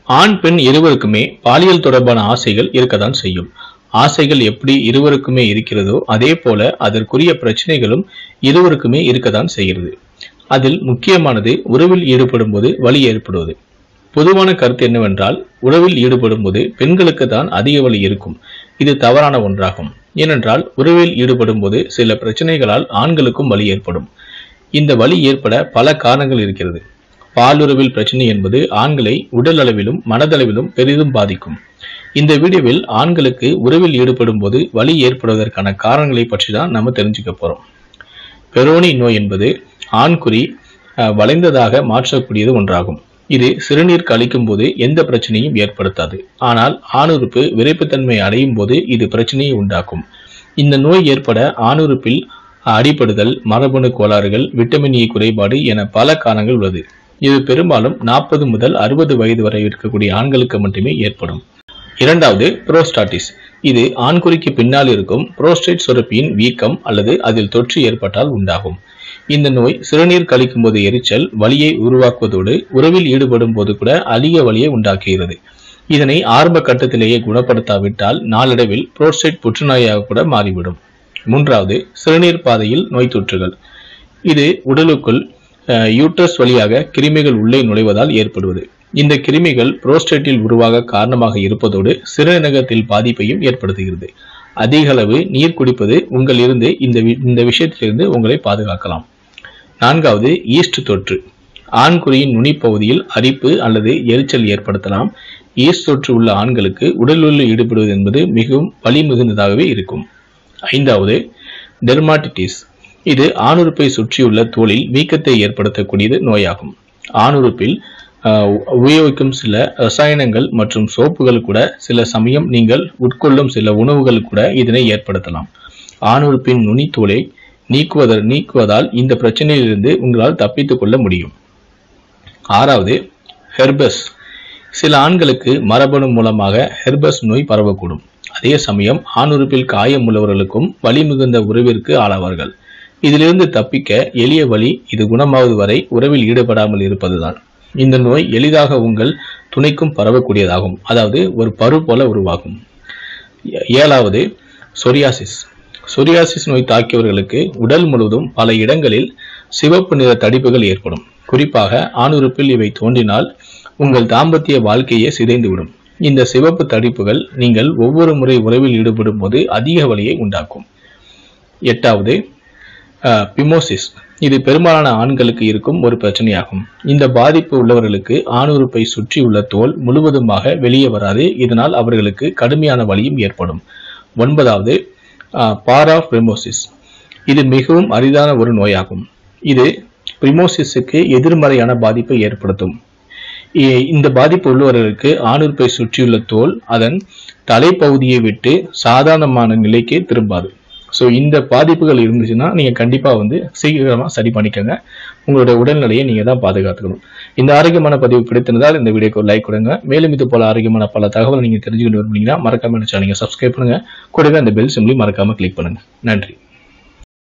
ஆண் பெண் இருவருக்குமே பாலியல் தொடர்பான ஆசைகள் இருக்கத்தான் செய்யும் ஆசைகள் எப்படி இருவருக்குமே இருக்கிறதோ அதே போல அதற்குரிய பிரச்சனைகளும் இருவருக்குமே இருக்கத்தான் செய்கிறது அதில் முக்கியமானது உறவில் ஈடுபடும் போது வலி ஏற்படுவது பொதுவான கருத்து என்னவென்றால் உறவில் ஈடுபடும் போது பெண்களுக்கு தான் அதிக வலி இருக்கும் இது தவறான ஒன்றாகும் ஏனென்றால் உறவில் ஈடுபடும் போது சில பிரச்சனைகளால் ஆண்களுக்கும் வலி ஏற்படும் இந்த வலி ஏற்பட பல காரணங்கள் இருக்கிறது பாலுறவில் பிரச்சனை என்பது ஆண்களை உடல் அளவிலும் மனதளவிலும் பெரிதும் பாதிக்கும் இந்த வீடியோவில் ஆண்களுக்கு உறவில் ஈடுபடும் போது வலி ஏற்படுவதற்கான காரணங்களை பற்றி தான் நம்ம தெரிஞ்சுக்க போறோம் பெரோனி நோய் என்பது ஆண்குறி அஹ், வளைந்ததாக மாற்றக்கூடியது ஒன்றாகும் இது சிறுநீர் கழிக்கும் போது எந்த பிரச்சனையும் ஏற்படுத்தாது ஆனால் ஆணுறுப்பு விரைப்புத்தன்மை அடையும் போது இது பிரச்சனையை உண்டாக்கும் இந்த நோய் ஏற்பட ஆணுறுப்பில் அடிபடுதல் மரபணு கோளாறுகள் விட்டமின் இ குறைபாடு என பல காரணங்கள் உள்ளது இது பெரும்பாலும் நாற்பது முதல் அறுபது வயது வரை இருக்கக்கூடிய ஆண்களுக்கு மட்டுமே ஏற்படும் இரண்டாவது புரோஸ்டாட்டிஸ் இது ஆண்குறிக்கு பின்னால் இருக்கும் புரோஸ்டேட் சுரப்பியின் வீக்கம் அல்லது அதில் தொற்று ஏற்பட்டால் உண்டாகும் இந்த நோய் சிறுநீர் கழிக்கும் போது எரிச்சல் வலியை உருவாக்குவதோடு உறவில் ஈடுபடும் போது கூட அதிக வலியை உண்டாக்குகிறது இதனை ஆரம்ப கட்டத்திலேயே குணப்படுத்தாவிட்டால் நாளடைவில் புரோஸ்டேட் புற்றுநோயாக கூட மாறிவிடும் மூன்றாவது சிறுநீர் பாதையில் நோய் தொற்றுகள் இது உடலுக்குள் அஹ், யூட்ரஸ் வழியாக கிருமிகள் உள்ளே நுழைவதால் ஏற்படுவது இந்த கிருமிகள் புரோஸ்டேட்டில் உருவாக காரணமாக இருப்பதோடு சிறுநீரகத்தில் பாதிப்பையும் ஏற்படுத்துகிறது அதிக அளவு நீர் குடிப்பது உங்கள் இருந்து இந்த வி- இந்த விஷயத்திலிருந்து உங்களை பாதுகாக்கலாம் நான்காவது ஈஸ்ட் தொற்று ஆண்குறியின் நுனிப்பகுதியில் அரிப்பு அல்லது எரிச்சல் ஏற்படுத்தலாம் ஈஸ்ட் தொற்று உள்ள ஆண்களுக்கு உடலுள்ள ஈடுபடுவது என்பது மிகவும் வலி மிகுந்ததாகவே இருக்கும் ஐந்தாவது டெர்மாட்டிட்டிஸ் இது ஆணுறுப்பை சுற்றியுள்ள தோலில் வீக்கத்தை ஏற்படுத்தக்கூடியது நோயாகும் ஆணுறுப்பில் ஆஹ், உபயோகிக்கும் சில ரசாயனங்கள் மற்றும் சோப்புகள் கூட சில சமயம் நீங்கள் உட்கொள்ளும் சில உணவுகள் கூட இதனை ஏற்படுத்தலாம் ஆணுறுப்பின் நுனித்தோலை நீக்குவத நீக்குவதால் இந்த பிரச்சனையிலிருந்து உங்களால் தப்பித்துக் கொள்ள முடியும் ஆறாவது ஹெர்பஸ் சில ஆண்களுக்கு மரபணு மூலமாக ஹெர்பஸ் நோய் பரவக்கூடும் அதே சமயம் ஆணுறுப்பில் காயம் உள்ளவர்களுக்கும் வலி மிகுந்த உறவிற்கு ஆளாவார்கள் இதிலிருந்து தப்பிக்க எளிய வழி இது குணமாவது வரை உறவில் ஈடுபடாமல் இருப்பதுதான் இந்த நோய் எளிதாக உங்கள் துணைக்கும் பரவக்கூடியதாகும் அதாவது ஒரு பரு போல உருவாகும் ஏ- ஏழாவது சொரியாசிஸ் சொரியாசிஸ் நோய் தாக்கியவர்களுக்கு உடல் முழுவதும் பல இடங்களில் சிவப்பு நிற தடிப்புகள் ஏற்படும் குறிப்பாக ஆணுறுப்பில் இவை தோன்றினால் உங்கள் தாம்பத்திய வாழ்க்கையே சிதைந்துவிடும் இந்த சிவப்பு தடிப்புகள் நீங்கள் ஒவ்வொரு முறை உறவில் ஈடுபடும் போது அதிக வலியை உண்டாக்கும் எட்டாவது பிமோசிஸ் இது பெரும்பாலான ஆண்களுக்கு இருக்கும் ஒரு பிரச்சனையாகும் இந்த பாதிப்பு உள்ளவர்களுக்கு ஆணுறுப்பை சுற்றியுள்ள தோல் முழுவதுமாக வெளியே வராது இதனால் அவர்களுக்கு கடுமையான வலியும் ஏற்படும் ஒன்பதாவது பாராப்ரிமோசிஸ் இது மிகவும் அரிதான ஒரு நோயாகும் இது பிரிமோசிஸுக்கு எதிர்மறையான பாதிப்பை ஏற்படுத்தும் இ- இந்த பாதிப்பு உள்ளவர்களுக்கு ஆணுறுப்பை சுற்றியுள்ள தோல் அதன் தலைப்பகுதியை விட்டு சாதாரணமான நிலைக்கு திரும்பாது ஸோ இந்த பாதிப்புகள் இருந்துச்சுன்னா நீங்கள் கண்டிப்பாக வந்து சீக்கிரமாக சரி பண்ணிக்கோங்க உங்களுடைய உடல்நிலையை நீங்கள் தான் பாதுகாத்துக்கணும் இந்த ஆரோக்கியமான பதிவு பிடித்திருந்தால் இந்த வீடியோக்கு ஒரு லைக் கொடுங்க மேலும் இது போல ஆரோக்கியமான பல தகவல் நீங்கள் தெரிஞ்சுக்கிட்டு விரும்புனீங்கன்னா மறக்காம சேனலை சப்ஸ்கிரைப் பண்ணுங்க கூடவே அந்த பெல் சிம்லையும் மறக்காம கிளிக் பண்ணுங்க நன்றி